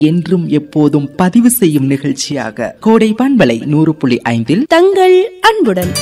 என்றும் எப்போதும் பதிவு செய்யும் நிகழ்ச்சியாக கோடை பண்பலை நூறு புள்ளி ஐந்தில் தங்கள் அன்புடன்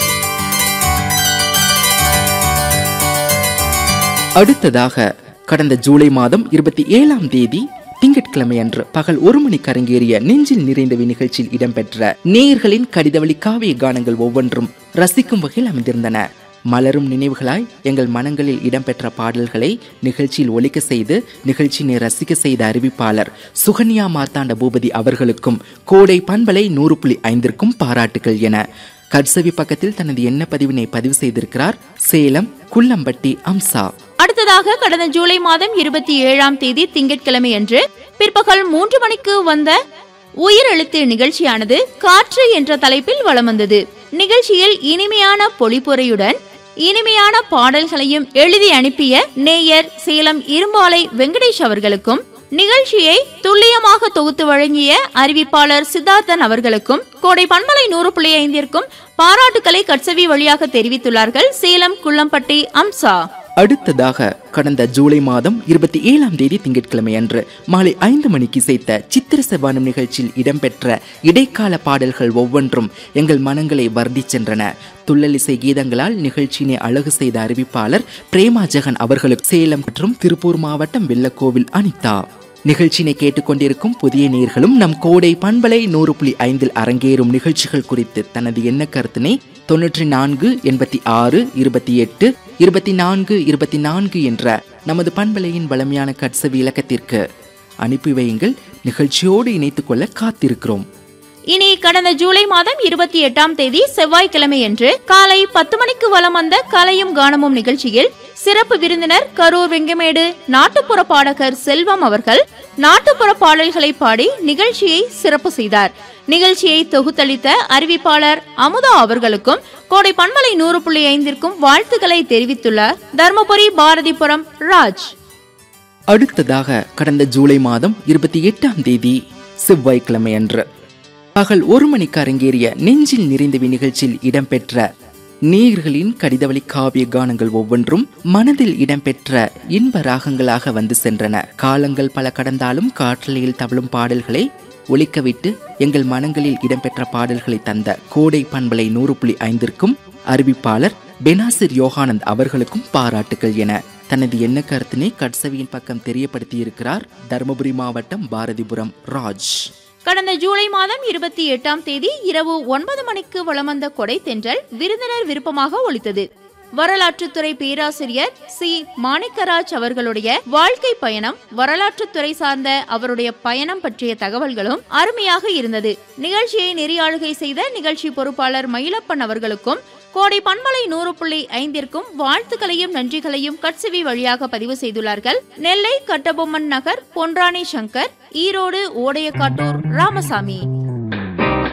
அடுத்ததாக கடந்த ஜூலை மாதம் இருபத்தி ஏழாம் தேதி திங்கட்கிழமை அன்று பகல் ஒரு மணிக்கு அரங்கேறிய நெஞ்சில் நிறைந்தவை நிகழ்ச்சியில் இடம்பெற்ற நேயர்களின் கடிதவழி காவிய கானங்கள் ஒவ்வொன்றும் ரசிக்கும் வகையில் அமைந்திருந்தன மலரும் நினைவுகளாய் எங்கள் மனங்களில் இடம்பெற்ற பாடல்களை நிகழ்ச்சியில் ஒலிக்க செய்து நிகழ்ச்சியினை ரசிக்க செய்த அறிவிப்பாளர் சுகன்யா மார்த்தாண்ட பூபதி அவர்களுக்கும் கோடை பண்பலை நூறு புள்ளி ஐந்திற்கும் பாராட்டுகள் என கட்சவி பக்கத்தில் தனது எண்ண பதிவினை பதிவு செய்திருக்கிறார் சேலம் குள்ளம்பட்டி அம்சா அடுத்ததாக கடந்த ஜூலை மாதம் இருபத்தி ஏழாம் தேதி திங்கட்கிழமை அன்று பிற்பகல் மூன்று மணிக்கு வந்த உயிரெழுத்து நிகழ்ச்சியானது காற்று என்ற தலைப்பில் வலம் வந்தது நிகழ்ச்சியில் இனிமையான பொழிப்புரையுடன் இனிமையான பாடல்களையும் எழுதி அனுப்பிய நேயர் சேலம் இரும்பாலை வெங்கடேஷ் அவர்களுக்கும் நிகழ்ச்சியை துல்லியமாக தொகுத்து வழங்கிய அறிவிப்பாளர் சித்தார்த்தன் அவர்களுக்கும் கோடை பண்பலை நூறு புள்ளி ஐந்திற்கும் பாராட்டுக்களை கட்சவி வழியாக தெரிவித்துள்ளார்கள் சேலம் குள்ளம்பட்டி அம்சா அடுத்ததாக கடந்த ஜூலை மாதம் இருபத்தி ஏழாம் தேதி திங்கட்கிழமை அன்று மாலை ஐந்து மணிக்கு இசைத்த சித்திர செவ்வானம் நிகழ்ச்சியில் இடம்பெற்ற இடைக்கால பாடல்கள் ஒவ்வொன்றும் எங்கள் மனங்களை வருடி சென்றன துள்ளலிசை கீதங்களால் நிகழ்ச்சியினை அழகு செய்த அறிவிப்பாளர் பிரேமா ஜெகன் அவர்களுக்கு சேலம் மற்றும் திருப்பூர் மாவட்டம் வெள்ளக்கோவில் அனிதா நிகழ்ச்சியினை கேட்டுக்கொண்டிருக்கும் புதிய நேர்களும் நம் கோடை பண்பலை நூறு புள்ளி ஐந்தில் அரங்கேறும் நிகழ்ச்சிகள் குறித்து தனது எண்ண கருத்தினை தொன்னூற்றி நான்கு எண்பத்தி ஆறு இருபத்தி எட்டு இருபத்தி நான்கு இருபத்தி நான்கு என்ற நமது பண்பலையின் வளமையான கட்சவி இலக்கத்திற்கு அனுப்பி வையுங்கள் நிகழ்ச்சியோடு இணைத்துக் கொள்ள காத்திருக்கிறோம் இனி கடந்த ஜூலை மாதம் இருபத்தி எட்டாம் தேதி செவ்வாய்க்கிழமை அன்று காலை பத்து மணிக்கு வலம் வந்த கலையும் கானமும் நிகழ்ச்சியில் சிறப்பு விருந்தினர் கரூர் வெங்கமேடு நாட்டுப்புற பாடகர் செல்வம் அவர்கள் நாட்டுப்புற பாடல்களை பாடி நிகழ்ச்சியை சிறப்பு செய்தார் நிகழ்ச்சியை தொகுத்தளித்த அறிவிப்பாளர் அமுதா அவர்களுக்கும் கோடை பண்பலை நூறு புள்ளி ஐந்திற்கும் வாழ்த்துக்களை தெரிவித்துள்ளார் தர்மபுரி பாரதிபுரம் ராஜ் அடுத்ததாக கடந்த ஜூலை மாதம் இருபத்தி எட்டாம் தேதி செவ்வாய்க்கிழமை அன்று பகல் ஒரு மணிக்கு அரங்கேறிய நெஞ்சில் நிறைந்தவை நிகழ்ச்சியில் இடம்பெற்ற நேயர்களின் கடிதவழி காவிய கானங்கள் ஒவ்வொன்றும் மனதில் இடம்பெற்ற இன்ப ராகங்களாக வந்து சென்றன காலங்கள் பல கடந்தாலும் காற்றலையில் தவழும் பாடல்களை ஒலிக்கவிட்டு எங்கள் மனங்களில் இடம்பெற்ற பாடல்களை தந்த கோடை பண்பலை நூறு புள்ளி ஐந்திற்கும் அறிவிப்பாளர் பெனாசிர் யோகானந்த் அவர்களுக்கும் பாராட்டுகள் என தனது எண்ண கருத்தினை கட்சவியின் பக்கம் தெரியப்படுத்தியிருக்கிறார் தருமபுரி மாவட்டம் பாரதிபுரம் ராஜ் கடந்த ஜூலை மாதம் இருபத்தி எட்டாம் தேதி இரவு ஒன்பது மணிக்கு வலம் வந்த கொடை தென்றல் விருந்தினர் விருப்பமாக ஒலித்தது வரலாற்றுத்துறை பேராசிரியர் சி மாணிக்கராஜ் அவர்களுடைய வாழ்க்கை பயணம் வரலாற்றுத்துறை சார்ந்த அவருடைய பயணம் பற்றிய தகவல்களும் அருமையாக இருந்தது நிகழ்ச்சியை நெறியாளுகை செய்த நிகழ்ச்சி பொறுப்பாளர் மயிலப்பன் அவர்களுக்கும் கோடை பண்பலை நூறு புள்ளி ஐந்திற்கும் வாழ்த்துக்களையும் நன்றிகளையும் கட்சிவி வழியாக பதிவு செய்துள்ளார்கள் நெல்லை கட்டபொம்மன் நகர் பொன்ராணி சங்கர் ஈரோடு ஓடையக்காட்டூர் ராமசாமி